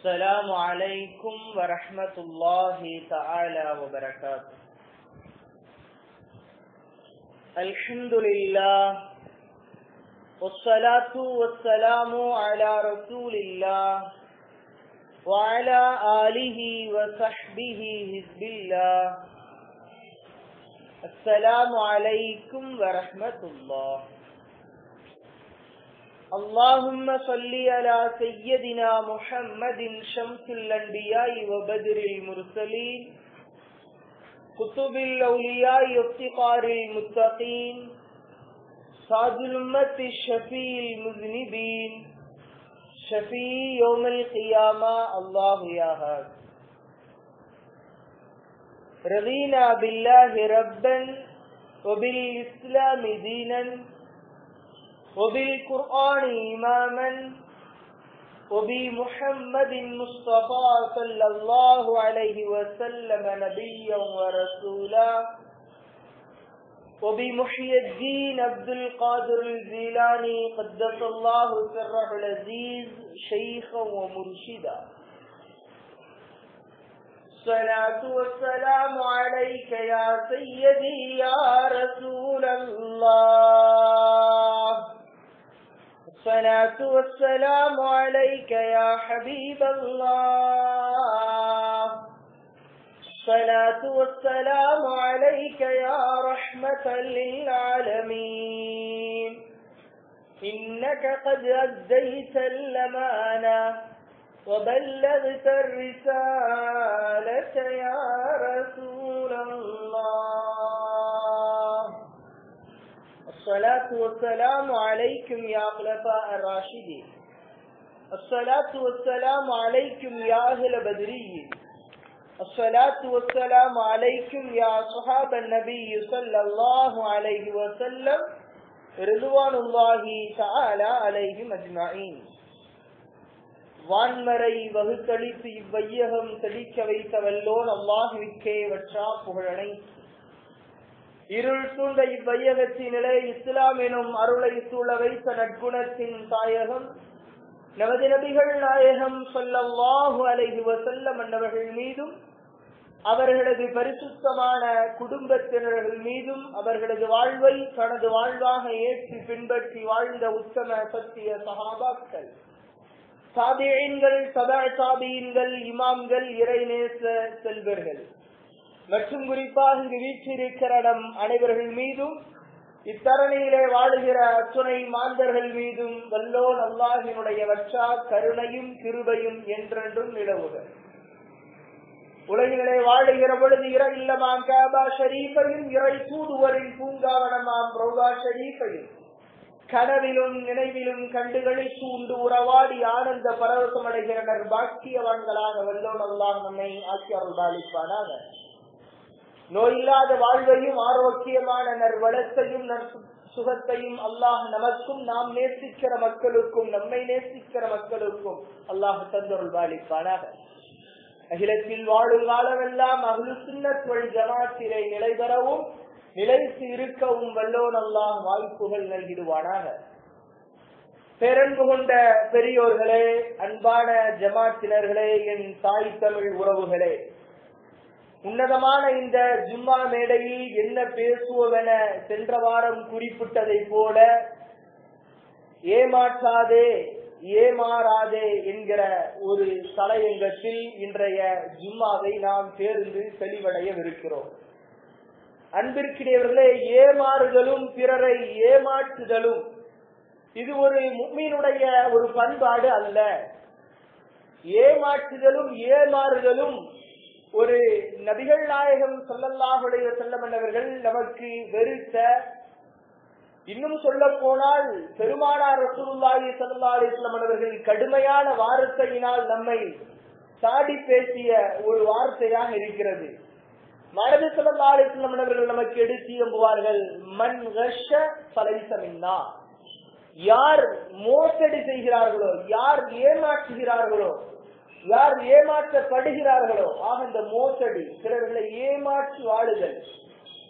السلام عليكم ورحمة الله تعالى وبركاته الحمد لله والصلاة والسلام على رسول الله وعلى آله وصحبه حزب الله السلام عليكم ورحمة الله اللهم صل على سيدنا محمد شمس الأنبياء وبدر المرسلين كتب الأولياء وافتقار المتقين صاد الأمة الشفيع المذنبين شفيع يوم القيامة الله يا هاد رضينا بالله ربا وبالإسلام دينا وبالقرآن إماما وبمحمد مصطفى صلى الله عليه وسلم نبيا ورسولا وبمحيي الدين عبد القادر الجيلاني قدس الله سره العزيز شيخا ومرشدا الصلاة والسلام عليك يا سيدي يا رسول الله الصلاة والسلام عليك يا حبيب الله الصلاة والسلام عليك يا رحمة للعالمين إنك قد أديت الأمانة وبلغت الرسالة يا رسول الله الصلاة والسلام عليكم يا خلفاء الراشدين الصلاة والسلام عليكم يا أهل بدري الصلاة والسلام عليكم يا صحاب النبي صلى الله عليه وسلم رضوان الله تعالى عليهم أجمعين வான்மறை வகுத்தளித்து இவ்வையகம் தெளிக்க வைத்த வல்லோன் அல்லாஹுவிற்கே வற்றா புகழனை இருள் சூழ்ந்த இவ்வையகத்தினிலே இஸ்லாம் எனும் அருளை சூழ வைத்த நற்குணத்தின் தாயகம் நமது நபிகள் நாயகம் சொல்லல்லாஹு அலைஹி வசல்லம் மன்னவர்கள் மீதும் அவர்களது பரிசுத்தமான குடும்பத்தினர்கள் மீதும் அவர்களது வாழ்வை தனது வாழ்வாக ஏற்றி பின்பற்றி வாழ்ந்த உத்தம சத்திய சகாபாக்கள் சாபியன்கள் சதா சாபியன்கள் இமாம்கள் இறைநேச செல்வர்கள் மற்றும் குறிப்பாக இங்கு வீற்றிருக்கிற நம் அனைவர்கள் மீதும் இத்தரணியிலே வாழுகிற அத்துணை மாந்தர்கள் மீதும் வல்லோன் அல்லாஹினுடைய வற்றா கருணையும் கிருபையும் என்றென்றும் நிலவுக உலகிலே வாழுகிற பொழுது இறை இல்லமாம் காபா ஷரீஃபையும் இறை தூதுவரின் பூங்காவனமாம் ரோகா ஷரீஃபையும் கனவிலும் நினைவிலும் கண்டுகளை சூண்டு உறவாடி ஆனந்த பரவசம் அடைகிறனர் பாக்கியவான்களாக வல்லோன் அல்லாஹ் நம்மை ஆக்கி அருள்பாலிப்பானாக நோயில்லாத வாழ்வையும் ஆரோக்கியமான நற்வளத்தையும் சுகத்தையும் அல்லாஹ் நமக்கும் நாம் நேசிக்கிற மக்களுக்கும் நம்மை நேசிக்கிற மக்களுக்கும் அல்லாஹ் தந்தொருள் பாலிப்பானாக அகிலத்தில் வாழும் காலமெல்லாம் அகுலு சின்னத்துவள் ஜமாத்திலே நிலை பெறவும் நிலைத்து இருக்கவும் வல்லோன் அல்லாஹ் வாய்ப்புகள் நல்கிடுவானாக பேரன்பு கொண்ட பெரியோர்களே அன்பான ஜமாத்தினர்களே என் தாய் தமிழ் உறவுகளே உன்னதமான இந்த ஜும்மா மேடையில் என்ன பேசுவோம் என சென்ற வாரம் குறிப்பிட்டதை போல ஏமாற்றாதே ஏமாறாதே என்கிற ஒரு தலையங்கத்தில் இன்றைய ஜும்மாவை நாம் தேர்ந்து தெளிவடையவிருக்கிறோம் அன்பிற்கிடையவர்களே ஏமாறுதலும் பிறரை ஏமாற்றுதலும் இது ஒரு மும்மினுடைய ஒரு பண்பாடு அல்ல ஏமாற்றுதலும் ஏமாறுதலும் ஒரு நபிகள் நாயகம் சொல்லல்லாஹுடைய செல்லமன்னவர்கள் நமக்கு வெறுத்த இன்னும் சொல்ல போனால் பெருமானார் ரசூலுல்லாஹி ஸல்லல்லாஹு அலைஹி வஸல்லம் அவர்கள் கடுமையான வார்த்தையினால் நம்மை சாடி பேசிய ஒரு வார்த்தையாக இருக்கிறது மனது ஸல்லல்லாஹு அலைஹி வஸல்லம் அவர்கள் நமக்கு எடுத்து எம்புவார்கள் மன் கஷ ஃபலைசமின்னா யார் மோசடி செய்கிறார்களோ யார் ஏமாற்றுகிறார்களோ யார் ஏமாற்றப்படுகிறார்களோ ஆக இந்த மோசடி பிறர்களை ஏமாற்றி வாழுதல்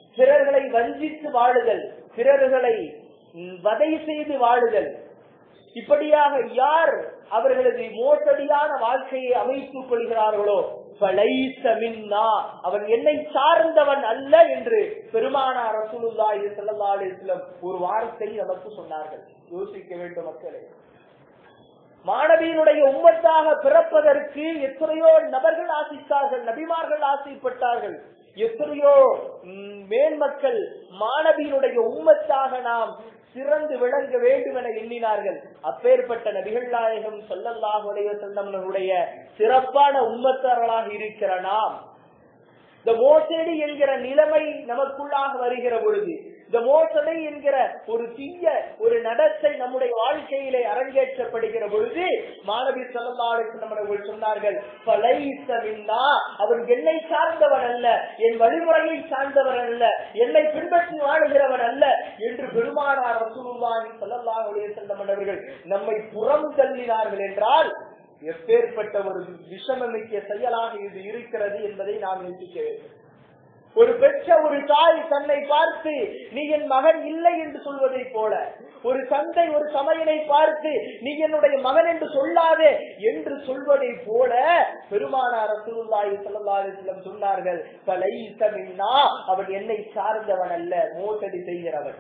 பிறர்களை வஞ்சித்து வாழுதல் பிறர்களை வதை செய்து வாழுதல் இப்படியாக யார் அவர்களது மோசடியான வாழ்க்கையை அமைத்துக் கொள்கிறார்களோ ஃபலைஸ மின்னா, அவன் என்னை சார்ந்தவன் அல்ல என்று பெருமானார் ரசூலுல்லாஹி ஸல்லல்லாஹு அலைஹி வஸல்லம் ஒரு வார்த்தை நமக்கு சொன்னார்கள் யோசிக்க வேண்டும் மக்களே மாணவியினுடைய உம்மத்தாக பிறப்பதற்கு எத்தனையோ நபர்கள் ஆசித்தார்கள் நபிமார்கள் ஆசைப்பட்டார்கள் எத்தனையோ ம், மேன்மக்கள் மாணவியினுடைய உம்மத்தாக நாம் சிறந்து விளங்க வேண்டும் என எண்ணினார்கள் அப்பேற்பட்ட நபிகள் நாயகம் சொல்லல்லாஹு அலைஹி வஸல்லம்களுடைய சிறப்பான உம்மத்தார்களாக இருக்கிற நாம் இந்த மோசடி என்கிற நிலைமை நமக்குள்ளாக வருகிற பொழுது இந்த மோசடி என்கிற ஒரு தீய ஒரு நடத்தை நம்முடைய வாழ்க்கையிலே அரங்கேற்றப்படுகிற பொழுது மாணவி சொல்லலாருக்கு நம்மளவர்கள் சொன்னார்கள் "ஃபலைஸ மின்னா", அவன் என்னை சார்ந்தவன் அல்ல என் வழிமுறையை சார்ந்தவன் அல்ல என்னை பின்பற்றி வாழுகிறவன் அல்ல என்று பெருமானார் ரசூலுல்லாஹி ஸல்லல்லாஹு அலைஹி வஸல்லம் அவர்கள் நம்மை புறம் தள்ளினார்கள் என்றால் எப்பேற்பட்ட ஒரு விஷமமிக்க செயலாக இது இருக்கிறது என்பதை நாம் யோசிக்க வேண்டும் ஒரு பெற்ற ஒரு தாய் தன்னை பார்த்து நீ என் மகன் இல்லை என்று சொல்வதை போல ஒரு தந்தை ஒரு சமையனை பார்த்து நீ என்னுடைய மகன் என்று சொல்லாதே என்று சொல்வதை போல பெருமானார் ரசூலுல்லாஹி ஸல்லல்லாஹு அலைஹி வஸல்லம் சொன்னார்கள் "ஃபலைஸ மின்னா", அவன் என்னை சார்ந்தவன் அல்ல மோசடி செய்கிறவன்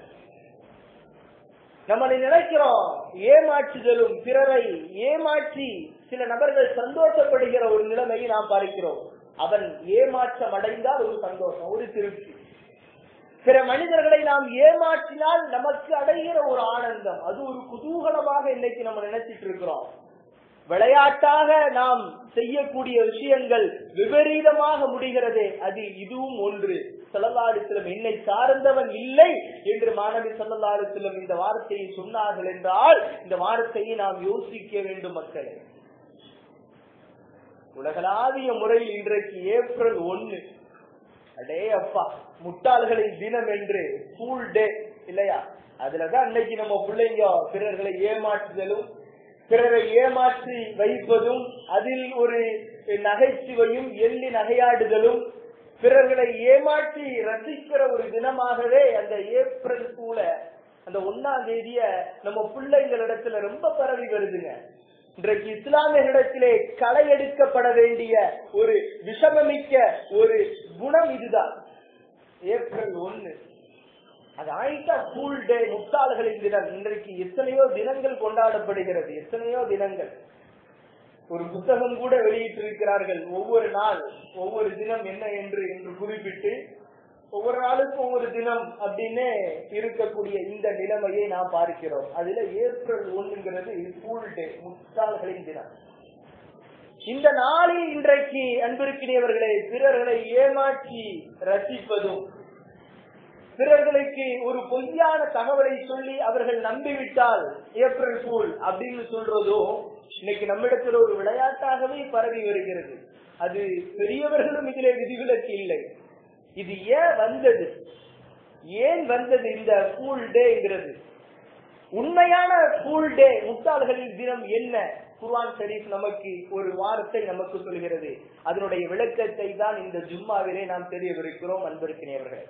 நம்மளை நினைக்கிறோம் ஏமாற்றுதலும் பிறரை ஏமாற்றி சில நபர்கள் சந்தோஷப்படுகிற ஒரு நிலைமையை நாம் பார்க்கிறோம் அவன் ஏமாற்றம் அடைந்தால் ஒரு சந்தோஷம் ஒரு திருப்தி பிற மனிதர்களை நாம் ஏமாற்றினால் நமக்கு அடைகிற ஒரு ஆனந்தம் அது ஒரு குதூகலமாக இன்னைக்கு நம்ம நினைச்சிட்டு இருக்கிறோம் விளையாட்டாக நாம் செய்யக்கூடிய விஷயங்கள் விபரீதமாக முடிகிறதே அது இதுவும் ஒன்று செல்லல்லாடித்திலும் என்னை சார்ந்தவன் இல்லை என்று மாணவி செல்லல்லாடித்திலும் இந்த வார்த்தையை சொன்னார்கள் என்றால் இந்த வார்த்தையை நாம் யோசிக்க வேண்டும் மக்களே உலகளாவிய முறையில் இன்றைக்கு ஏப்ரல் ஒன்னு அடே அப்பா முட்டாள்களின் தினம் என்று ஸ்கூல் டே இல்லையா அதுலதான் அன்னைக்கு நம்ம பிள்ளைங்க பிறர்களை ஏமாற்றுதலும் பிறரை ஏமாற்றி வைப்பதும் அதில் ஒரு நகைச்சுவையும் எள்ளி நகையாடுதலும் பிறர்களை ஏமாற்றி ரசிக்கிற ஒரு தினமாகவே அந்த ஏப்ரல் கூட அந்த ஒன்னாம் தேதிய நம்ம பிள்ளைங்களிடத்துல ரொம்ப பரவி வருதுங்க இன்றைக்கு இஸ்லாமியர்களிடத்திலே களை எடுக்கப்பட வேண்டிய ஒரு விஷமமிக்க ஒரு குணம் இதுதான் ஏப்ரல் ஒன்னு அது ஆயிட்டா ஸ்கூல் டே முட்டாள்களின் தினம் இன்றைக்கு எத்தனையோ தினங்கள் கொண்டாடப்படுகிறது எத்தனையோ தினங்கள் ஒரு புத்தகம் கூட வெளியிட்டிருக்கிறார்கள் ஒவ்வொரு நாள் ஒவ்வொரு தினம் என்ன என்று என்று குறிப்பிட்டு ஒவ்வொரு நாளுக்கும் ஒவ்வொரு தினம் அப்படின்னு இருக்கக்கூடிய இந்த நிலைமையை நாம் பார்க்கிறோம் அதுல ஏப்ரல் ஒண்ணுங்கிறது ஸ்கூல் டே முட்டாள்களின் தினம் இந்த நாளில் இன்றைக்கு அன்பிருக்கிறவர்களை பிறர்களை ஏமாற்றி ரசிப்பதும் பிறர்களுக்கு ஒரு பொய்யான தகவலை சொல்லி அவர்கள் நம்பிவிட்டால் ஏப்ரல் ஃபூல் அப்படின்னு சொல்றதும் இன்னைக்கு நம்மிடத்தில் ஒரு விளையாட்டாகவே பரவி வருகிறது அது பெரியவர்களும் இதிலே விதிவிலக்கு இல்லை இது ஏன் வந்தது ஏன் வந்தது இந்த ஃபூல் டேங்கிறது உண்மையான ஃபூல் டே முட்டாள்களின் தினம் என்ன குர்ஆன் ஷரீஃப் நமக்கு ஒரு வார்த்தை நமக்கு சொல்கிறது அதனுடைய விளக்கத்தை தான் இந்த ஜும்மாவிலே நாம் தெரியவிருக்கிறோம் அன்பிருக்கிறவர்களே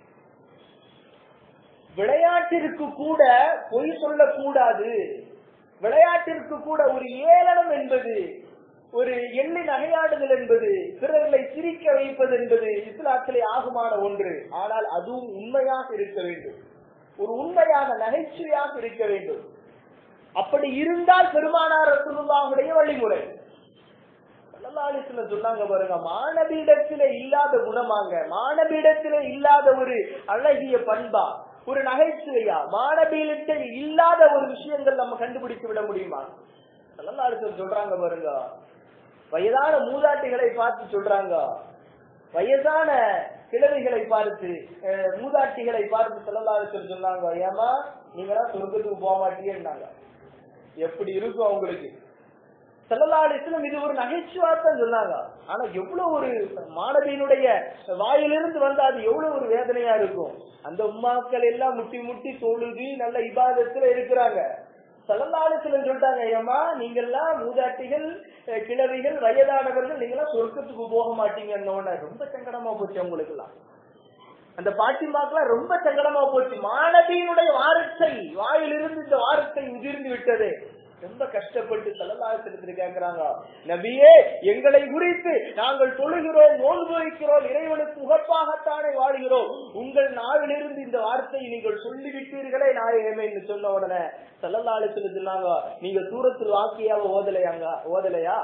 விளையாட்டிற்கு கூட பொய் சொல்லக்கூடாது விளையாட்டிற்கு கூட ஒரு ஏளனம் என்பது ஒரு எண்ணி நகையாடுதல் என்பது பிறர்களை சிரிக்க வைப்பது என்பது இஸ்லாத்திலே ஆகுமான ஒன்று ஆனால் அதுவும் உண்மையாக இருக்க வேண்டும் ஒரு உண்மையாக நகைச்சுவையாக இருக்க வேண்டும் அப்படி இருந்தால் பெருமானார் ரசூலுல்லாஹுடைய வழிமுறை சொன்னாங்க பாருங்க மாணவியிடத்திலே இல்லாத குணமாங்க மாணவியிடத்திலே இல்லாத ஒரு அழகிய பண்பா ஒரு நகைச்சுவையா மாணவியிடத்தில் இல்லாத ஒரு விஷயங்கள் நம்ம கண்டுபிடித்து விட முடியுமா நல்லா சொல்றாங்க பாருங்க வயதான மூதாட்டிகளை பார்த்து சொல்றாங்க வயதான கிழவிகளை பார்த்து அஹ், மூதாட்டிகளை பார்த்து செல்லலாறு சொன்னாங்க ஏமா நீங்களாம் சொர்க்கத்துக்கு போக மாட்டீங்கன்னாங்க எப்படி இருக்கும் அவங்களுக்கு செல்லலாடிசிலும் இது ஒரு நகைச்சுவாத்தான் சொன்னாங்க ஆனா எவ்வளவு ஒரு மாணவியினுடைய வாயிலிருந்து வந்தா அது எவ்வளவு ஒரு வேதனையா இருக்கும் அந்த உமாக்கள் எல்லாம் முட்டி முட்டி தொழுது நல்ல இபாதத்துல இருக்கிறாங்க செல்லலாடிசிலும் சொல்லிட்டாங்க ஏமா நீங்கெல்லாம் மூதாட்டிகள் அஹ், கிழவிகள் வயதானவர்கள் நீங்களாம் சொர்க்கத்துக்கு போக மாட்டீங்கன்னு ரொம்ப சங்கடமா போச்சு அவங்களுக்கு எல்லாம் அந்த பாட்டிமாக்கெல்லாம் ரொம்ப சங்கடமா போச்சு மாணவியினுடைய வாரத்தை வாயிலிருந்து இந்த வாரத்தை உதிர்ந்து விட்டது ரொம்ப கஷ்டப்பட்டு தலதாசனத்தில் கேட்கிறாங்க நபியே எங்களை குறித்து நாங்கள் தொழுகிறோம் நோன்பு வைக்கிறோம் இறைவனுக்கு உகப்பாகத்தானே வாழ்கிறோம் உங்கள் நாவிலிருந்து இந்த வார்த்தையை நீங்கள் சொல்லிவிட்டீர்களே நாயகமே என்று சொன்ன உடனே தலதாசனத்தில் சொன்னாங்க நீங்க தூரத்தில் வாக்கியாவ ஓதலையாங்க ஓதலையா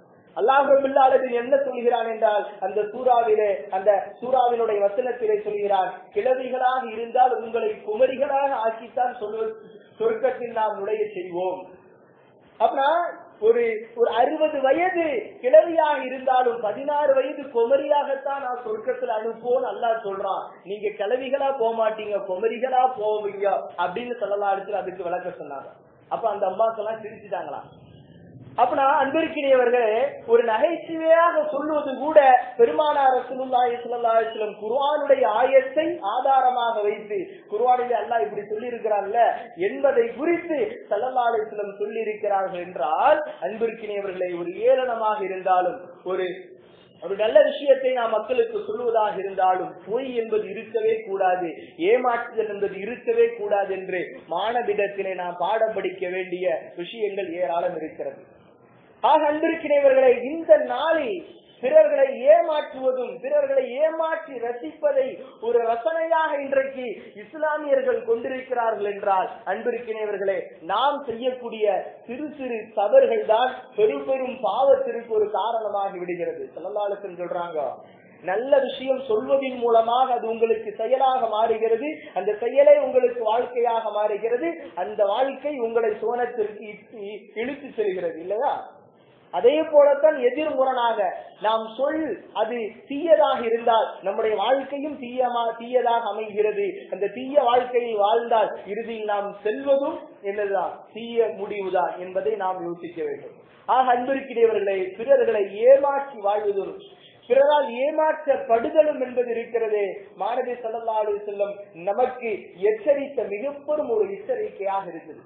அல்லாஹின் என்ன சொல்கிறான் என்றால் அந்த சூறாவிலே அந்த சூறாவினுடைய வசனத்திலே சொல்கிறான் கிழவிகளாக இருந்தால் உங்களை குமரிகளாக ஆக்கித்தான் சொல்வது சொர்க்கத்தில் நாம் நுழைய செய்வோம் அப்படின்னா ஒரு ஒரு அறுபது வயது கிழவியாக இருந்தாலும் பதினாறு வயது குமரியாகத்தான் நான் சொர்க்கத்துல அனுப்புவோம் நல்லா சொல்றான் நீங்க கிழவிகளா போக மாட்டீங்க குமரிகளா போவீங்க அப்படின்னு சொல்லலாம் அடுத்து அதுக்கு விளக்க சொன்னாங்க அப்ப அந்த அம்மாக்கெல்லாம் சிரிச்சுட்டாங்களாம் அப்பனா அன்பிற்கினியவர்களே ஒரு நகைச்சுவையாக சொல்லுவது கூட பெருமானார் ரசூலுல்லாஹி ஸல்லல்லாஹு அலைஹி வஸல்லம் குர்ஆனுடைய ஆயத்தை ஆதாரமாக வைத்து குர்ஆனிலே அல்லாஹ் இப்படி சொல்லி இருக்கிறான்ல என்பதை குறித்து ஸல்லல்லாஹு அலைஹி வஸல்லம் சொல்லி இருக்கிறார்கள் என்றால் அன்பிற்கினியவர்களே ஒரு ஏளனமாக இருந்தாலும் ஒரு ஒரு நல்ல விஷயத்தை நாம் மக்களுக்கு சொல்லுவதாக இருந்தாலும் பொய் என்பது இருக்கவே கூடாது ஏமாற்றுதல் என்பது இருக்கவே கூடாது என்று மாணவிடத்திலே நாம் பாடம் படிக்க வேண்டிய விஷயங்கள் ஏராளம் இருக்கிறது ஆக அன்பிருக்கிறவர்களை இந்த நாளில் பிறர்களை ஏமாற்றுவதும் பிறர்களை ஏமாற்றி ரசிப்பதை ஒரு ரசனையாக இன்றைக்கு இஸ்லாமியர்கள் கொண்டிருக்கிறார்கள் என்றால் அன்பிருக்கிறவர்களே நாம் செய்யக்கூடிய சிறு சிறு தவறுகள் தான் பெரும் பெரும் பாவத்திற்கு ஒரு காரணமாகி விடுகிறது சொல்லலாளுக்கு சொல்றாங்க நல்ல விஷயம் சொல்வதின் மூலமாக அது உங்களுக்கு செயலாக மாறுகிறது அந்த செயலை உங்களுக்கு வாழ்க்கையாக மாறுகிறது அந்த வாழ்க்கை உங்களை சோனத்திற்கு இழுத்து செல்கிறது இல்லையா அதே போலத்தான் எதிர்முரணாக நாம் சொல் அது தீயதாக இருந்தால் நம்முடைய வாழ்க்கையும் தீயமா தீயதாக அமைகிறது அந்த தீய வாழ்க்கையில் வாழ்ந்தால் இறுதியில் நாம் செல்வதும் என்னதுதான் தீய முடிவுதான் என்பதை நாம் யோசிக்க வேண்டும் ஆக அன்பிருக்கிறவர்களை பிறர்களை ஏமாற்றி வாழ்வதும் பிறரால் ஏமாற்றப்படுதலும் என்பது இருக்கிறதே மாணவி சல்லல்லாடு செல்லும் நமக்கு எச்சரித்த மிகப்பெரும் ஒரு எச்சரிக்கையாக இருக்குது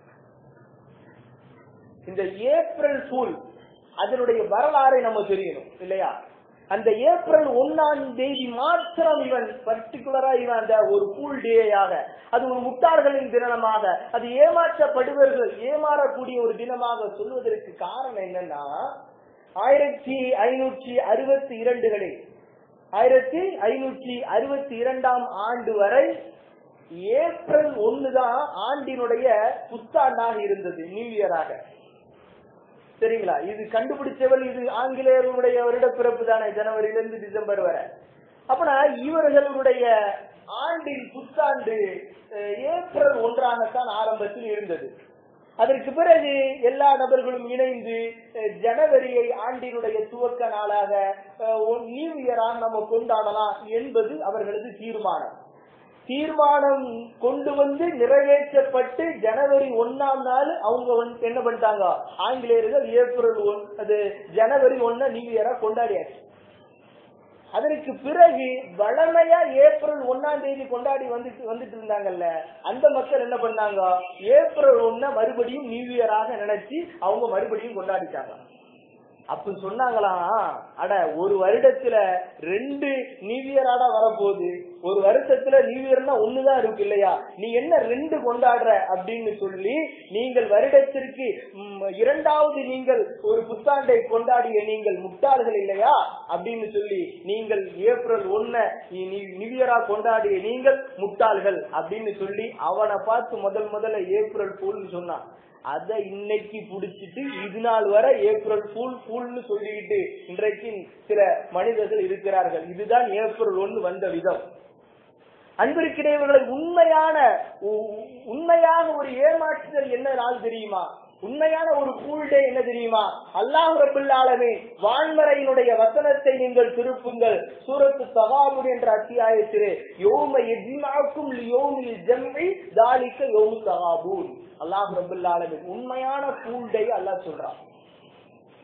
இந்த ஏப்ரல் ஃபூல் அதனுடைய வரலாறை நம்ம தெரியணும் இல்லையா அந்த ஏப்ரல் ஒன்னாம் தேதி மாத்திரம் இவன் பர்டிகுலரா இவன் அந்த ஒரு ஃபுல் டேயாக அது ஒரு முட்டாள்களின் தினமாக அது ஏமாற்றப்படுவர்கள் ஏமாறக்கூடிய ஒரு தினமாக சொல்வதற்கு காரணம் என்னன்னா ஆயிரத்தி ஐநூற்றி அறுபத்தி இரண்டுகளில் ஆயிரத்தி ஐநூற்றி அறுபத்தி இரண்டாம் ஆண்டு வரை ஏப்ரல் ஒண்ணுதான் ஆண்டினுடைய புத்தாண்டாக இருந்தது நியூ இயராக சரிங்களா இது கண்டுபிடிச்சவள் இது ஆங்கிலேயர்களுடைய வருட பிறப்பு தானே ஜனவரியிலிருந்து டிசம்பர் வரை அப்பனா இவர்களுடைய ஆண்டின் புத்தாண்டு ஏப்ரல் ஒன்றாகத்தான் ஆரம்பத்தில் இருந்தது அதற்கு பிறகு எல்லா நபர்களும் இணைந்து ஜனவரியை ஆண்டினுடைய துவக்க நாளாக நியூ இயராக நம்ம கொண்டாடலாம் என்பது அவர்களது தீர்மானம் தீர்மானம் கொண்டு வந்து நிறைவேற்றப்பட்டு ஜனவரி ஒன்னாம் நாள் அவங்க வந்து என்ன பண்ணிட்டாங்க ஆங்கிலேயர்கள் ஏப்ரல் ஒன் அது ஜனவரி ஒன்ன நியூ இயரா கொண்டாடியாச்சு அதற்கு பிறகு வளமையா ஏப்ரல் ஒன்னாம் தேதி கொண்டாடி வந்துட்டு வந்துட்டு இருந்தாங்கல்ல அந்த மக்கள் என்ன பண்ணாங்க ஏப்ரல் ஒன்ன மறுபடியும் நியூ இயராக நினைச்சு அவங்க மறுபடியும் கொண்டாடிட்டாங்க அப்ப சொன்னாங்களாம் அட ஒரு வருடத்துல ரெண்டு நியூ இயராடா வரப்போகுது ஒரு வருஷத்துல நியூ இயர்னா ஒண்ணுதான் இருக்கு இல்லையா நீ என்ன ரெண்டு கொண்டாடுற அப்படின்னு சொல்லி நீங்கள் வருடத்திற்கு இரண்டாவது நீங்கள் ஒரு புத்தாண்டை கொண்டாடிய நீங்கள் முட்டாள்கள் இல்லையா அப்படின்னு சொல்லி நீங்கள் ஏப்ரல் ஒன்ன நியூ இயரா கொண்டாடிய நீங்கள் முட்டாள்கள் அப்படின்னு சொல்லி அவனை பார்த்து முதல் முதல்ல ஏப்ரல் ஃபூல்னு சொன்னான் அத இன்னைக்கு புடிச்சிட்டு இது நாள் வரை ஏப்ரல் ஃபூல் ஃபூல்னு சொல்லிக்கிட்டு இன்றைக்கு சில மனிதர்கள் இருக்கிறார்கள் இதுதான் ஏப்ரல் ஒன்று வந்த விதம் அன்பிற்கிடையவர்களை உண்மையான உண்மையாக ஒரு ஏமாற்றுதல் என்ன நாள் தெரியுமா உண்மையான ஒரு கூல் டே என்ன தெரியுமா அல்லாஹ் ரபுல்லாலமே வான்மறையினுடைய வசனத்தை நீங்கள் திருப்புங்கள் சூரத்து தகாபுர் என்ற அத்தியாயத்திலே யோம எஜ்மாக்கும் யோமில் ஜம்மி தாலிக்க யோமு தகாபூர் அல்லாஹ் ரபுல்லாலமே உண்மையான கூல் டே அல்லாஹ் சொல்றான்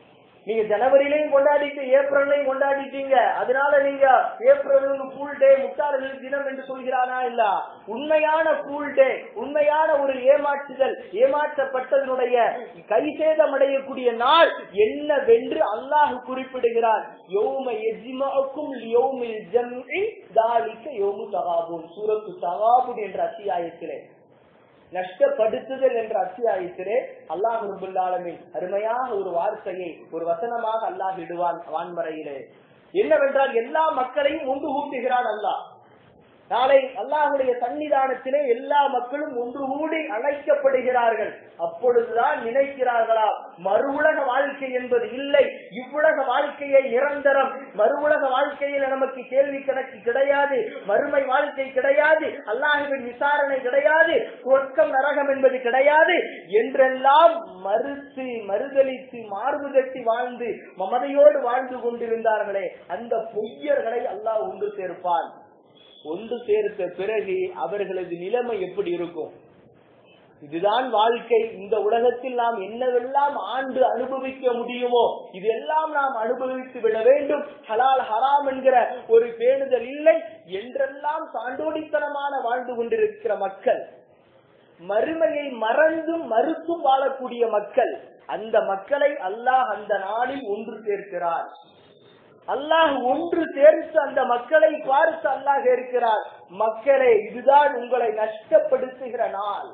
நீங்க ஜனவரியிலையும் கொண்டாடிட்டு ஏப்ரல்லையும் கொண்டாடிட்டீங்க அதனால நீங்க ஏப்ரல் ஃபுல் டே முட்டாளர்கள் தினம் என்று சொல்கிறானா இல்ல உண்மையான ஃபுல் டே உண்மையான ஒரு ஏமாற்றுதல் ஏமாற்றப்பட்டதனுடைய கைசேதம் அடையக்கூடிய நாள் என்னவென்று அல்லாஹ் குறிப்பிடுகிறார் யோம எஜ்மாவுக்கும் யோமில் ஜம்இ தாலிக்க யோமு தகாபூன் சூரத்து தகாபுன் என்ற அத்தியாயத்திலே நஷ்டப்படுத்துதல் என்ற அத்தியாயத்திலே அல்லாஹ் ரபுல்லாலமின் அருமையாக ஒரு வார்த்தையை ஒரு வசனமாக அல்லாஹ் இடுவான் வான்மறையிலே என்னவென்றால் எல்லா மக்களையும் ஒன்று கூட்டுகிறான் அல்லாஹ் நாளை அல்லாஹுடைய சன்னிதானத்திலே எல்லா மக்களும் ஒன்று கூடி அழைக்கப்படுகிறார்கள் அப்பொழுதுதான் நினைக்கிறார்களா மறு உலக வாழ்க்கை என்பது இல்லை இவ்வுலக வாழ்க்கையை நிரந்தரம் மறு உலக வாழ்க்கையில் நமக்கு கேள்வி கணக்கு கிடையாது மறுமை வாழ்க்கை கிடையாது அல்லாஹுவின் விசாரணை கிடையாது சொர்க்கம் நரகம் என்பது கிடையாது என்றெல்லாம் மறுத்து மறுதளித்து மார்பு தட்டி வாழ்ந்து மமதையோடு வாழ்ந்து கொண்டிருந்தார்களே அந்த பொய்யர்களை அல்லாஹ் ஒன்று சேர்ப்பான் ஒன்று சேர்த்த பிறகு அவர்களது நிலைமை எப்படி இருக்கும் இதுதான் வாழ்க்கை இந்த உலகத்தில் நாம் என்னவெல்லாம் ஆண்டு அனுபவிக்க முடியுமோ இதெல்லாம் நாம் அனுபவித்து விட வேண்டும் ஹலால் ஹராம் என்கிற ஒரு பேணுதல் இல்லை என்றெல்லாம் சாண்டோடித்தனமான வாழ்ந்து கொண்டிருக்கிற மக்கள் மறுமையை மறந்தும் மறுத்தும் வாழக்கூடிய மக்கள் அந்த மக்களை அல்லாஹ் அந்த நாளில் ஒன்று சேர்க்கிறார் அல்லாஹ் ஒன்று சேர்த்து அந்த மக்களை பார்த்து அல்லாஹ் இருக்கிறார் மக்களே இதுதான் உங்களை நஷ்டப்படுத்துகிற நாள்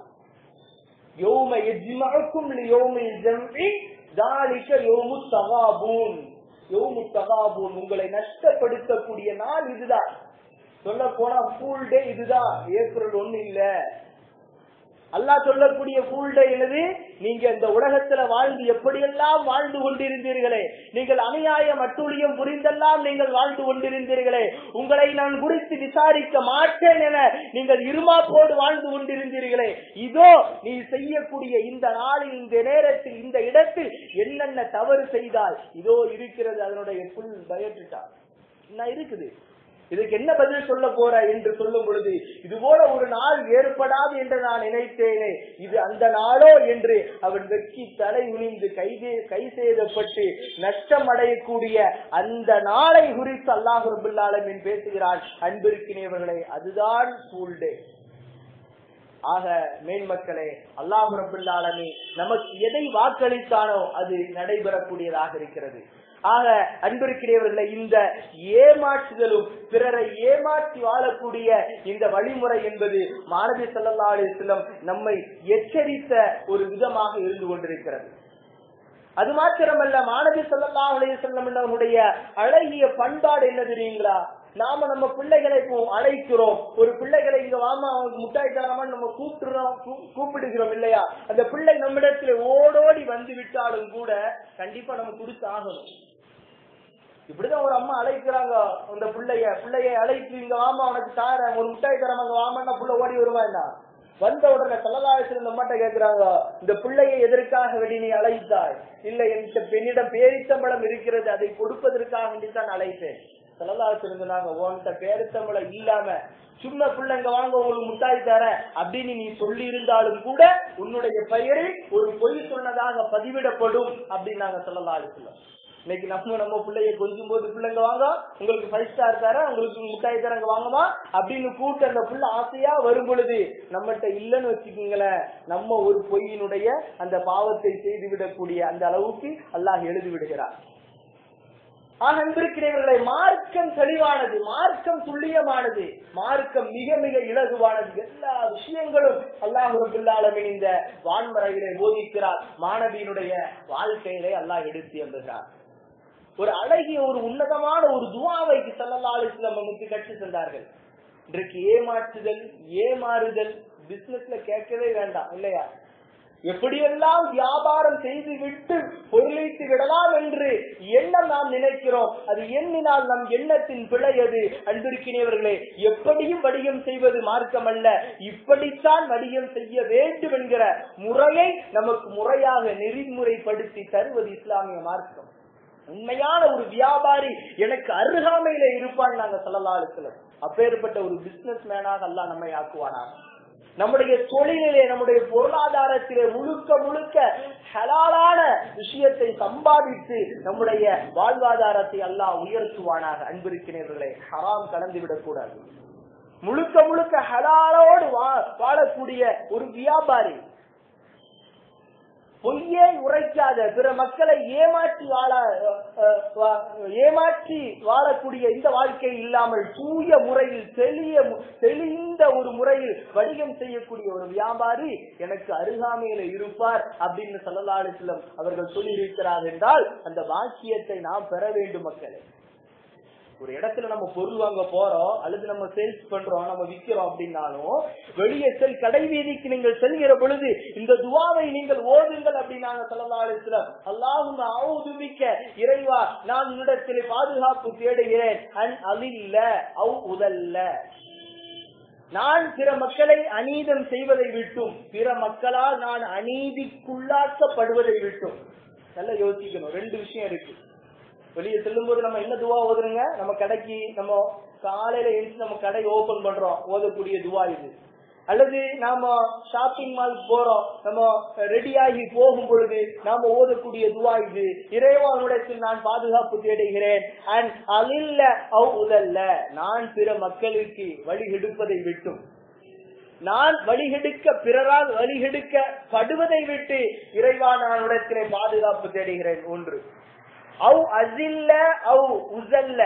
யோம எஜ்மக்கும் யோமில் ஜம்இ தாலிக யோமு தகாபூன் யோமு தகாபூன் உங்களை நஷ்டப்படுத்தக்கூடிய நாள் இதுதான் சொல்ல போனா ஃபுல் டே இதுதான் ஏப்ரல் ஒண்ணு இல்ல அல்லாஹ் சொல்லக்கூடிய ஃபுல் டே என்னது நீங்க இந்த உலகத்துல வாழ்ந்து எப்படியெல்லாம் வாழ்ந்து கொண்டிருந்தீர்களே நீங்கள் அநியாயம் அட்டுழியம் புரிந்தெல்லாம் நீங்கள் வாழ்ந்து கொண்டிருந்தீர்களே உங்களை நான் குறித்து விசாரிக்க மாட்டேன் என நீங்கள் இருமாப்போடு வாழ்ந்து கொண்டிருந்தீர்களே இதோ நீ செய்யக்கூடிய இந்த நாளில் இந்த நேரத்தில் இந்த இடத்தில் என்னென்ன தவறு செய்தால் இதோ இருக்கிறது அதனுடைய புல் பயோட்டிட்டா என்ன இருக்குது இதுக்கு என்ன பதில் சொல்ல போற என்று சொல்லும் பொழுது இது போல ஒரு நாள் ஏற்படாது என்று நான் நினைத்தேனே இது அந்த நாளோ என்று அவன் வெக்கி தலை உணிந்து கைதே கை செய்தப்பட்டு நஷ்டம் அடையக்கூடிய அந்த நாளை குறித்து அல்லாஹ் ரபுல்லாலமின் பேசுகிறான் அன்பிருக்கிறவர்களே அதுதான் ஸ்கூல் டே ஆக மேன்மக்களே அல்லாஹ் ரபுல்லாலமி நமக்கு எதை வாக்களித்தானோ அது நடைபெறக்கூடியதாக இருக்கிறது ஆக அன்பிருக்கிறவர்களை இந்த ஏமாற்றுதலும் பிறரை ஏமாற்றி வாழக்கூடிய இந்த வழிமுறை என்பது மாணவி சல்லா அலிஸ்லம் நம்மை எச்சரித்த ஒரு விதமாக இருந்து கொண்டிருக்கிறது அது மாத்திரமல்ல மாணவி சல்லா அலிஸ்லம் நம்முடைய அழகிய பண்பாடு என்ன தெரியுங்களா நாம நம்ம பிள்ளைகளை இப்போ அழைக்கிறோம் ஒரு பிள்ளைகளை இங்க வாமா அவனுக்கு முட்டாய் தராம நம்ம கூப்பிடுறோம் கூ- கூப்பிடுகிறோம் இல்லையா அந்த பிள்ளை நம்மிடத்துல ஓடோடி வந்து விட்டாலும் கூட கண்டிப்பா நம்ம கொடுத்து ஆகணும் இப்படிதான் ஒரு அம்மா அழைக்கிறாங்க அந்த பிள்ளைய பிள்ளைய அழைத்து இங்க வாமா உனக்கு தாரேன் ஒரு முட்டாய் தரேன் அங்க வாமான்னா புள்ள ஓடி வருவா என்ன வந்த உடனே தலலாயத்தில் இந்த அம்மாட்ட கேக்குறாங்க இந்த பிள்ளையை எதற்காக வேண்டி நீ அழைத்தாய் இல்ல என்கிட்ட பெண்ணிடம் பேரித்தம்பளம் இருக்கிறது அதை கொடுப்பதற்காக வேண்டி தான் அழைத்தேன் தலலாயத்தில் இருந்தாங்க உன்கிட்ட பேரித்தம்பளம் இல்லாம சும்மா பிள்ளைங்க வாங்க உங்களுக்கு முட்டாய் தரேன் அப்படின்னு நீ சொல்லி இருந்தாலும் கூட உன்னுடைய பெயரில் ஒரு பொய் சொன்னதாக பதிவிடப்படும் அப்படின்னு நாங்க சொல்லலாம் இன்னைக்கு நம்ம நம்ம பிள்ளைய கொஞ்சம் போது பிள்ளைங்க வாங்க உங்களுக்கு ஃபைவ் ஸ்டார் தர உங்களுக்கு முட்டாய் தரங்க வாங்கமா அப்படின்னு கூட்டு அந்த புள்ள ஆசையா வரும் பொழுது நம்மகிட்ட இல்லைன்னு வச்சுக்கோங்களேன் நம்ம ஒரு பொய்யினுடைய அந்த பாவத்தை செய்து விடக்கூடிய அந்த அளவுக்கு அல்லாஹ் எழுதி விடுகிறார் ஆக அன்பிருக்கிறவர்களை மார்க்கம் தெளிவானது மார்க்கம் துல்லியமானது மார்க்கம் மிக மிக இலகுவானது எல்லா விஷயங்களும் அல்லாஹ் ரபுல்லாலமின் இந்த வான்மறைகளை போதிக்கிறார் மாணவியினுடைய வாழ்க்கையிலே அல்லாஹ் எடுத்து எம்புகிறார் ஒரு அழகிய ஒரு உன்னதமான ஒரு துவாவைக்கு சல்லல்லா அலிஸ்லாம் நமக்கு கற்று சென்றார்கள் இன்றைக்கு ஏமாற்றுதல் ஏமாறுதல் பிசினஸ்ல கேட்கவே வேண்டாம் இல்லையா எப்படியெல்லாம் வியாபாரம் செய்து விட்டு பொருளீட்டு விடலாம் என்று எண்ணம் நாம் நினைக்கிறோம் அது எண்ணினால் நம் எண்ணத்தின் பிழையது அன்பிருக்கிறவர்களே எப்படியும் வடிகம் செய்வது மார்க்கம் அல்ல இப்படித்தான் வடிகம் செய்ய வேண்டும் என்கிற முறையை நமக்கு முறையாக நெறிமுறைப்படுத்தி தருவது இஸ்லாமிய மார்க்கம் உண்மையான ஒரு வியாபாரி எனக்கு அருகாமையில இருப்பான் நாங்க சொல்லலாம் அப்பேற்பட்ட ஒரு பிசினஸ் மேனாக எல்லாம் நம்மை ஆக்குவானாங்க நம்முடைய தொழிலிலே நம்முடைய பொருளாதாரத்திலே முழுக்க முழுக்க ஹலாலான விஷயத்தை சம்பாதித்து நம்முடைய வாழ்வாதாரத்தை அல்லாஹ் உயர்த்துவானாக அன்பிருக்கிறவர்களே ஹராம் கலந்து விடக்கூடாது முழுக்க முழுக்க ஹலாலோடு வா- வாழக்கூடிய ஒரு வியாபாரி பொய்யே உரைக்காத பிற மக்களை ஏமாற்றி வாழ அஹ், வா- ஏமாற்றி வாழக்கூடிய இந்த வாழ்க்கை இல்லாமல் தூய முறையில் தெளிய மு- தெளிந்த ஒரு முறையில் வணிகம் செய்யக்கூடிய ஒரு வியாபாரி எனக்கு அருகாமையில இருப்பார் அப்படின்னு சொல்லலாளிசிலம் அவர்கள் சொல்லி இருக்கிறார் என்றால் அந்த வாக்கியத்தை நாம் பெற வேண்டும் மக்களே ஒரு இடத்துல நம்ம பொருள் வாங்க போறோம் அல்லது நம்ம சேல்ஸ் பண்றோம் நம்ம விக்கிறோம் அப்படின்னாலும் வெளியே செல் கடை வீதிக்கு நீங்கள் செல்கிற பொழுது இந்த துவாவை நீங்கள் ஓதுங்கள் அப்படின்னாங்க சொல்லலாம் அல்லாஹும் அவுதுமிக்க இறைவா நான் உன்னிடத்தில் பாதுகாப்பு தேடுகிறேன் அன் அலில்ல அவ் உதல்ல நான் பிற மக்களை அநீதம் செய்வதை விட்டும் பிற மக்களால் நான் அநீதிக்குள்ளாக்கப்படுவதை விட்டும் நல்லா யோசிக்கணும் ரெண்டு விஷயம் இருக்கு வெளியே செல்லும் போது நம்ம என்ன துவா ஓதுறோங்க நம்ம கடைக்கு நம்ம காலையில எழுந்து நம்ம கடை ஓபன் பண்றோம் ஓதக்கூடிய துவா இது அல்லது நாம ஷாப்பிங் மால் போறோம் நம்ம ரெடி ஆகி போகும் பொழுது நாம ஓதக்கூடிய துவா இது இறைவானுடத்தில் நான் பாதுகாப்பு தேடுகிறேன் அண்ட் அலில்ல அவ் உதல்ல நான் பிற மக்களுக்கு வழிகெடுப்பதை விட்டும் நான் வழிகெடுக்க பிறரால் வழிகெடுக்க படுவதை விட்டு இறைவா நான் இடத்திலே பாதுகாப்பு தேடுகிறேன் ஒன்று அவ் அசில்ல அவ் உசல்ல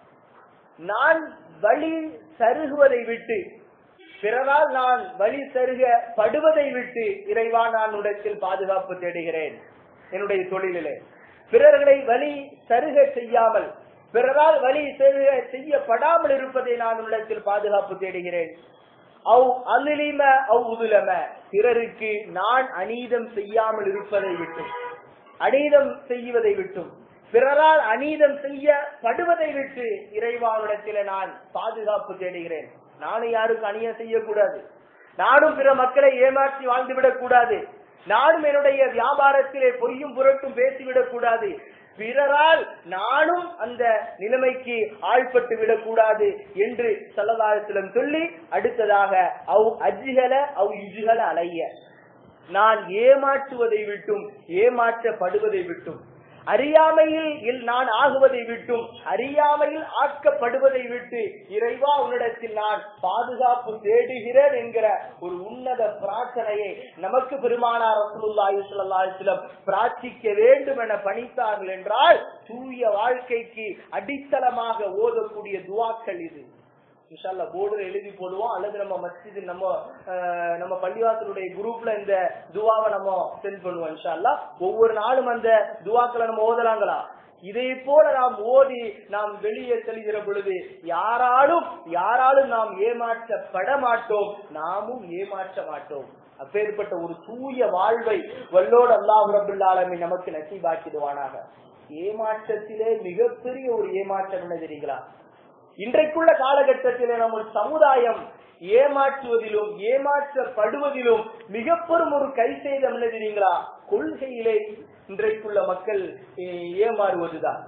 நான் வழி சருகுவதை விட்டு பிறரால் நான் வழி சருக படுவதை விட்டு இறைவா நான் உடத்தில் பாதுகாப்பு தேடுகிறேன் என்னுடைய தொழிலிலே பிறர்களை வழி சருக செய்யாமல் பிறரால் வழி சருக செய்யப்படாமல் இருப்பதை நான் உள்ளத்தில் பாதுகாப்பு தேடுகிறேன் அவ் அலிலிம அவ் உதுலம பிறருக்கு நான் அநீதம் செய்யாமல் இருப்பதை விட்டும் அநீதம் செய்வதை விட்டும் பிறரால் அநீதம் செய்யப்படுவதை விட்டு இறைவானிடத்தில நான் பாதுகாப்பு தேடுகிறேன் நானும் யாருக்கும் அநியம் செய்யக்கூடாது நானும் பிற மக்களை ஏமாற்றி வாழ்ந்துவிடக் கூடாது நானும் என்னுடைய வியாபாரத்திலே பொய்யும் புரட்டும் பேசிவிடக் கூடாது பிறரால் நானும் அந்த நிலைமைக்கு ஆழ்பட்டு விடக்கூடாது என்று சல்லதாரத்திலும் சொல்லி அடுத்ததாக அவ் அஜிகல அவ் இஜுகல அலைய நான் ஏமாற்றுவதை விட்டும் ஏமாற்றப்படுவதை விட்டும் அறியாமையில் இல் நான் ஆகுவதை விட்டும் அறியாமையில் ஆக்கப்படுவதை விட்டு இறைவா உன்னிடத்தில் நான் பாதுகாப்பு தேடுகிறேன் என்கிற ஒரு உன்னத பிரார்த்தனையை நமக்கு பெருமானார் ரசூலுல்லாஹி ஸல்லல்லாஹு அலைஹி வஸல்லம் பிரார்த்திக்க வேண்டும் என பணித்தார்கள் என்றால் தூய வாழ்க்கைக்கு அடித்தளமாக ஓதக்கூடிய துவாக்கள் இது இன்ஷால்லா போர்டுல எழுதி போடுவோம் அல்லது நம்ம மஸ்ஜித் நம்ம அஹ், நம்ம பள்ளிவாசலுடைய குரூப்ல இந்த துவாவை நம்ம சென்ட் பண்ணுவோம் இன்ஷால்லா ஒவ்வொரு நாளும் அந்த துவாக்களை நம்ம ஓதலாங்களா இதை போல நாம் ஓதி நாம் வெளியே செல்கிற பொழுது யாராலும் யாராலும் நாம் ஏமாற்றப்பட மாட்டோம் நாமும் ஏமாற்ற மாட்டோம் அப்பேற்பட்ட ஒரு தூய வாழ்வை வல்லோடு அல்லாஹ் ரபுல்லாலமி நமக்கு நசீபாக்கிடுவானாக ஏமாற்றத்திலே மிகப்பெரிய ஒரு ஏமாற்றம் என்ன தெரியுங்களா இன்றைக்குள்ள காலகட்டத்திலே நம்ம சமுதாயம் ஏமாற்றுவதிலும் ஏமாற்றப்படுவதிலும் மிக பெரும் ஒரு கை செய்தம் என்ன தெரியுங்களா கொள்கையிலே இன்றைக்குள்ள மக்கள் ஏ- ஏமாறுவதுதான்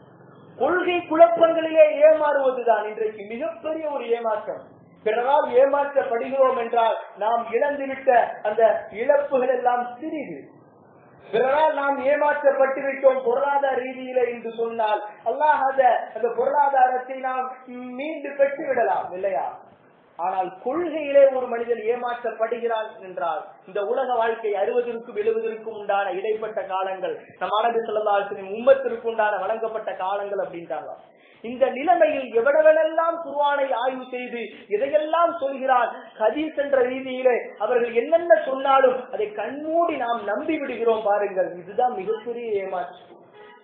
கொள்கை குழப்பங்களிலே ஏமாறுவதுதான் இன்றைக்கு மிகப்பெரிய ஒரு ஏமாற்றம் பிறரால் ஏமாற்றப்படுகிறோம் என்றால் நாம் இழந்துவிட்ட அந்த இழப்புகள் எல்லாம் சிறிது பிறரால் நாம் ஏமாற்றப்பட்டு விட்டோம் பொருளாதார ரீதியில என்று சொன்னால் அல்லாஹ் அந்த அந்த பொருளாதாரத்தை நாம் மீண்டு பெற்று விடலாம் இல்லையா ஆனால் கொள்கையிலே ஒரு மனிதன் ஏமாற்றப்படுகிறான் என்றால் இந்த உலக வாழ்க்கை அறுபதற்கும் எழுபதற்கும் உண்டான இடைப்பட்ட காலங்கள் நம் ஆனது செல்லதாசிரியம் உம்மத்திற்கு உண்டான வழங்கப்பட்ட காலங்கள் அப்படின்றாங்க இந்த நிலைமையில் எவ்வளவெல்லாம் குர்ஆனை ஆய்வு செய்து எதையெல்லாம் சொல்கிறார் ஹதீஸ் என்ற ரீதியிலே அவர்கள் என்னென்ன சொன்னாலும் அதை கண்மூடி நாம் நம்பி விடுகிறோம் பாருங்கள் இதுதான் மிகப்பெரிய ஏமாற்றம்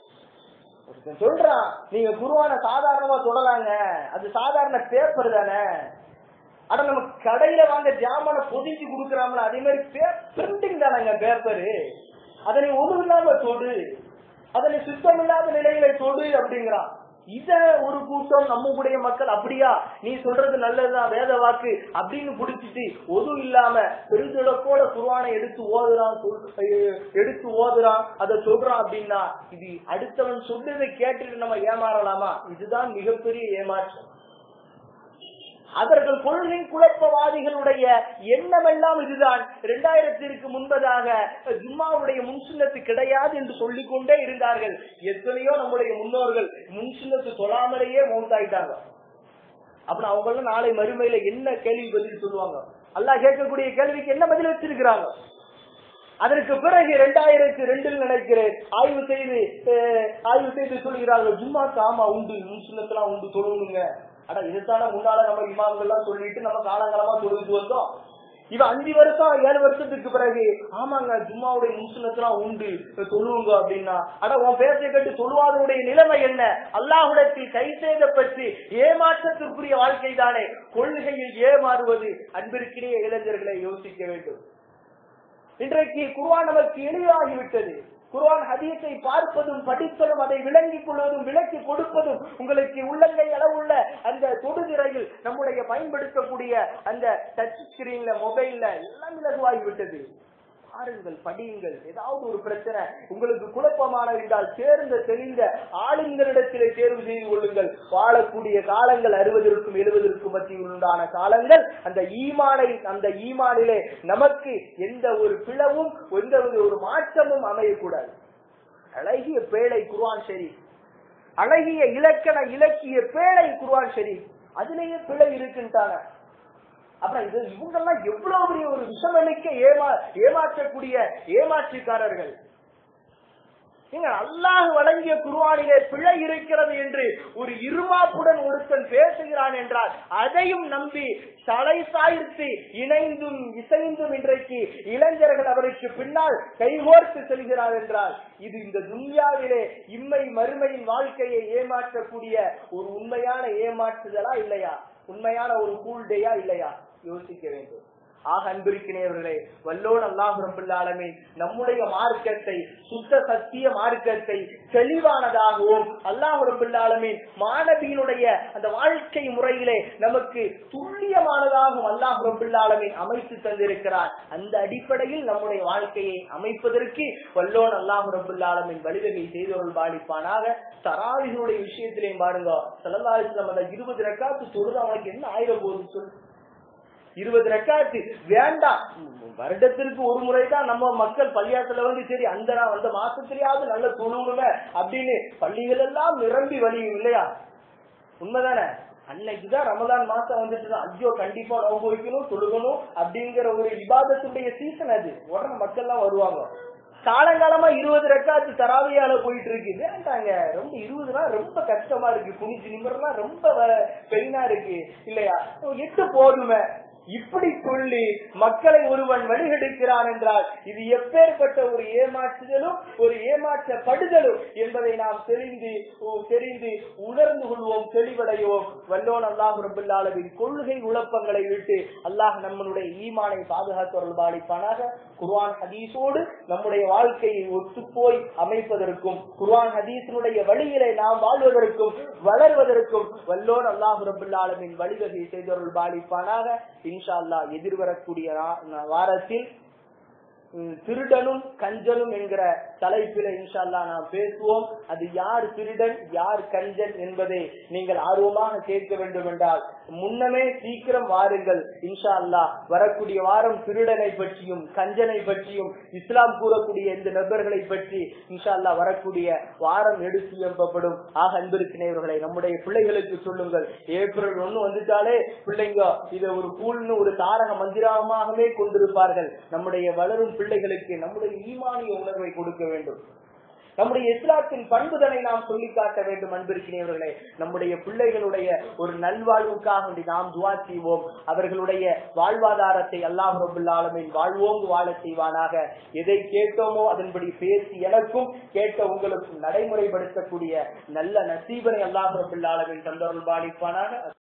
ஒருத்தன் சொல்றான் நீங்க குருவான சாதாரணமா தொடலாங்க அது சாதாரண பேப்பர் தானே ஆனா நம்ம கடையில வாங்க ஜாமான பொதிஞ்சு குடுக்கறாங்களா அதே மாதிரி பிரிண்டிங் தானங்க பேப்பரு அதனை ஒதுவு இல்லாம தொடு அதனை சுத்தம் இல்லாத நிலையில தொடு அப்படிங்கிறான் இத ஒரு கூட்டம் நம்ம கூடிய மக்கள் அப்படியா நீ சொல்றது நல்லதுதான் வேத வாக்கு அப்படின்னு புடிச்சிட்டு ஒது இல்லாம பெருந்தொடக்கோட குருவானை எடுத்து ஓதுறான் சொல்- எடுத்து ஓதுறான் அதை சொல்றான் அப்படின்னா இது அடுத்தவன் சொல்றதை கேட்டுட்டு நம்ம ஏமாறலாமா இதுதான் மிகப்பெரிய ஏமாற்றம் அவர்கள் கொள்கை குழப்பவாதிகளுடைய எண்ணமெல்லாம் இதுதான் இரண்டாயிரத்திற்கு முன்பதாக ஜும்மாவுடைய முன்சுண்ணத்து கிடையாது என்று சொல்லிக் கொண்டே இருந்தார்கள் எத்தனையோ நம்முடைய முன்னோர்கள் முன்சுண்ணத்து சொல்லாமலேயே மௌத்தாயிட்டாங்க அப்புறம் அவங்க நாளை மறுமையில என்ன கேள்வி பதில் சொல்லுவாங்க அல்லாஹ் கேட்கக்கூடிய கேள்விக்கு என்ன பதில் வச்சிருக்கிறாங்க அதற்கு பிறகு இரண்டாயிரத்தி ரெண்டில் நினைக்கிறேன் ஆய்வு செய்து அஹ், ஆய்வு செய்து சொல்கிறார்கள் ஜும்மாக்கு ஆமா உண்டு முன்சுண்ணத்தெல்லாம் உண்டு தொழுவுங்க அட இதுதானே முன்னால நம்ம இமாம்கள்லாம் சொல்லிட்டு நம்ம காலங்காலமா தொழுது வந்தோம் இவ அஞ்சு வருஷம் ஏழு வருஷத்துக்கு பிறகு ஆமாங்க ஜும்மாவுடைய முஸ்லிமத்தெல்லாம் உண்டு தொழுவுங்க அப்படின்னா அட உன் பேசை கேட்டு தொழுவாதனுடைய நிலைமை என்ன அல்லாஹுடத்தில் கை செய்தப்பட்டு ஏமாற்றத்திற்குரிய வாழ்க்கை தானே கொள்கையில் ஏமாறுவது அன்பிற்கிடையே இளைஞர்களை யோசிக்க வேண்டும் இன்றைக்கு குர்ஆன் நமக்கு எளிதாகிவிட்டது குர்ஆன் ஹதீஸை பார்ப்பதும் படிப்பதும் அதை விளங்கிக் கொள்வதும் விளக்கி கொடுப்பதும் உங்களுக்கு உள்ளங்கை அளவுள்ள அந்த தொடுதிரையில் நம்முடைய பயன்படுத்தக்கூடிய அந்த டச் ஸ்கிரீன்ல மொபைல்ல எல்லாம் இலகுவாகிவிட்டது பாருங்கள் படியுங்கள் ஏதாவது ஒரு பிரச்சனை உங்களுக்கு குழப்பமான இருந்தால் சேர்ந்த தெரிந்த ஆளுங்களிடத்திலே தேர்வு செய்து கொள்ளுங்கள் வாழக்கூடிய காலங்கள் அறுபதற்கும் எழுபதற்கும் மத்தியில் உண்டான காலங்கள் அந்த ஈமானை அந்த ஈமானிலே நமக்கு எந்த ஒரு பிளவும் எந்த ஒரு ஒரு மாற்றமும் அமையக்கூடாது அழகிய பேழை குர்ஆன் சரி அழகிய இலக்கண இலக்கிய பேழை குர்ஆன் சரி அதிலேயே பிழை இருக்கின்றான அப்புறம் இது இவங்கெல்லாம் எவ்வளவு பெரிய ஒரு விஷமளிக்க ஏமா ஏமாற்றக்கூடிய ஏமாற்றுக்காரர்கள் நீங்க அல்லாஹ் வழங்கிய குருவானிலே பிழை இருக்கிறது என்று ஒரு இருமாப்புடன் ஒருத்தன் பேசுகிறான் என்றால் அதையும் நம்பி தலை சாய்த்து இணைந்தும் இசைந்தும் இன்றைக்கு இளைஞர்கள் அவருக்கு பின்னால் கைகோர்த்து செல்கிறார் என்றால் இது இந்த துன்யாவிலே இம்மை மறுமையின் வாழ்க்கையை ஏமாற்றக்கூடிய ஒரு உண்மையான ஏமாற்றுதலா இல்லையா உண்மையான ஒரு கூல்டேயா இல்லையா யோசிக்க வேண்டும் ஆக அன்பிருக்கிறவர்களே வல்லோன் அல்லாஹ் ரபுல்லாலமே நம்முடைய மார்க்கத்தை சுத்த சத்திய மார்க்கத்தை தெளிவானதாகவும் அல்லாஹ் ரபுல்லாலமே மாணவியினுடைய அந்த வாழ்க்கை முறையிலே நமக்கு துல்லியமானதாகவும் அல்லாஹ் ரபுல்லாலமே அமைத்து தந்திருக்கிறார் அந்த அடிப்படையில் நம்முடைய வாழ்க்கையை அமைப்பதற்கு வல்லோன் அல்லாஹ் ரபுல்லாலமின் வழிவகை செய்தவர்கள் பாடிப்பானாக தராவிகளுடைய விஷயத்திலையும் பாருங்க செலவாயிரம் அந்த இருபது ரெக்காத்து தொழுது அவனுக்கு என்ன ஆயிரம் போகுது சொல்லு இருபது ரெக்காத்து வேண்டாம் வருடத்திற்கு ஒரு முறை தான் நம்ம மக்கள் பள்ளியாத்துல வந்து சரி அந்த நா- அந்த மாசத்திலேயாவது நல்ல தொழுவுமே அப்படின்னு பள்ளிகள் எல்லாம் நிரம்பி வழியும் இல்லையா உண்மைதானே அன்னைக்குதான் ரமலான் மாசம் வந்துட்டு ஐயோ கண்டிப்பா நோம்பு வைக்கணும் தொழுகணும் அப்படிங்கிற ஒரு இபாதத்துடைய சீசன் அது உடனே மக்கள் எல்லாம் வருவாங்க காலங்காலமா இருபது ரெக்காத்து தராவியால போயிட்டு இருக்கு வேண்டாங்க ரொம்ப இருபது நாள் ரொம்ப கஷ்டமா இருக்கு குனிஞ்சு நிமிடம்லாம் ரொம்ப பெயினா இருக்கு இல்லையா எட்டு போதுமே இப்படி சொல்லி மக்களை ஒருவன் வழிகெடுக்கிறான் என்றால் இது எப்பேற்பட்ட ஒரு ஏமாற்றுதலும் ஒரு ஏமாற்றப்படுதலும் என்பதை நாம் தெரிந்து ஓ, தெரிந்து உணர்ந்து கொள்வோம் தெளிவடையோம் வல்லோன் அல்லாஹ் ரபுல்லாலவின் கொள்கை குழப்பங்களை விட்டு அல்லாஹ் நம்மளுடைய ஈமானை பாதுகாத்தவர்கள் பாடிப்பானாக குர்ஆன் ஹதீஸோடு நம்முடைய வாழ்க்கையை ஒத்துப்போய் அமைப்பதற்கும் குர்ஆன் ஹதீஸினுடைய வழியிலே நாம் வாழ்வதற்கும் வளர்வதற்கும் வல்லோன் அல்லாஹ் ரபுல்லாலமின் வழிவகை செய்தவர்கள் பாடிப்பானாக இன்ஷா அல்லாஹ் எதிர்வரக்கூடிய நா- வாரத்தில் உம், திருடனும் கஞ்சனும் என்கிற தலைப்பில இன்ஷா அல்லாஹ் நாம் பேசுவோம் அது யார் திருடன் யார் கஞ்சன் என்பதை நீங்கள் ஆர்வமாக கேட்க வேண்டும் என்றால் முன்னமே சீக்கிரம் வாருங்கள் இன்ஷா அல்லாஹ் வரக்கூடிய வாரம் திருடனை பற்றியும் கஞ்சனை பற்றியும் இஸ்லாம் கூறக்கூடிய இந்த நபர்களை பற்றி இன்ஷா அல்லாஹ் வரக்கூடிய வாரம் எடுத்து எம்பப்படும் ஆக அன்பிருக்கிறவர்களை நம்முடைய பிள்ளைகளுக்கு சொல்லுங்கள் ஏப்ரல் ஒண்ணு வந்துட்டாலே பிள்ளைங்க இதை ஒரு கூழ்னு ஒரு தாரக மந்திரமாகவே கொண்டிருப்பார்கள் நம்முடைய வளரும் பிள்ளைகளுக்கு நம்முடைய ஈமானிய உணர்வை கொடுக்க வேண்டும் நம்முடைய இஸ்லாத்தின் பண்புதனை நாம் சொல்லி காட்ட வேண்டும் அன்பிருக்கிறவர்களே நம்முடைய பிள்ளைகளுடைய ஒரு நல்வாழ்வுக்காக வேண்டி நாம் துவா செய்வோம் அவர்களுடைய வாழ்வாதாரத்தை அல்லாஹ் ரபுல் ஆலமின் வாழ்வோங்கு வாழ செய்வானாக எதை கேட்டோமோ அதன்படி பேசி எனக்கும் கேட்ட உங்களுக்கும் நடைமுறைப்படுத்தக்கூடிய நல்ல நசீபனை அல்லாஹ் ரபுல் ஆலமின் தந்தவர்கள் பாலிப்பானாக